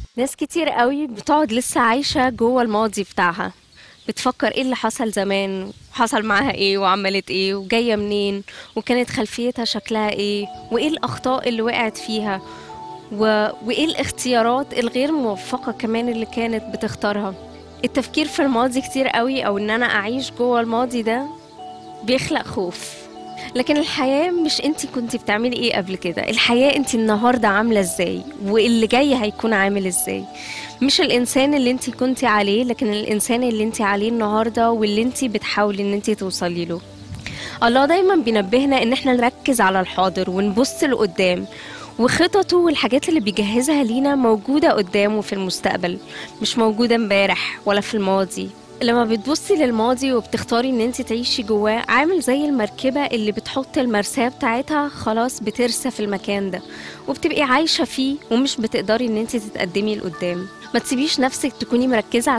ناس كتير قوي بتقعد لسه عايشة جوه الماضي بتاعها بتفكر ايه اللي حصل زمان وحصل معاها ايه وعملت ايه وجاية منين وكانت خلفيتها شكلها ايه وايه الأخطاء اللي وقعت فيها و... وايه الاختيارات الغير موفقة كمان اللي كانت بتختارها التفكير في الماضي كتير قوي او ان انا اعيش جوه الماضي ده بيخلق خوف لكن الحياة مش انتي كنتي بتعملي ايه قبل كده الحياة انتي النهاردة عاملة ازاي واللي جاي هيكون عامل ازاي مش الانسان اللي انتي كنتي عليه لكن الانسان اللي انتي عليه النهاردة واللي انتي بتحاولي ان انتي توصلي له الله دايما بينبهنا ان احنا نركز على الحاضر ونبص لقدام وخططه والحاجات اللي بيجهزها لينا موجودة قدامه في المستقبل مش موجودة امبارح ولا في الماضي لما بتبصي للماضي وبتختاري ان انت تعيشي جواه عامل زي المركبة اللي بتحط المرساة بتاعتها خلاص بترسى في المكان ده وبتبقي عايشة فيه ومش بتقدري ان انت تتقدمي لقدام ما تسيبيش نفسك تكوني مركزة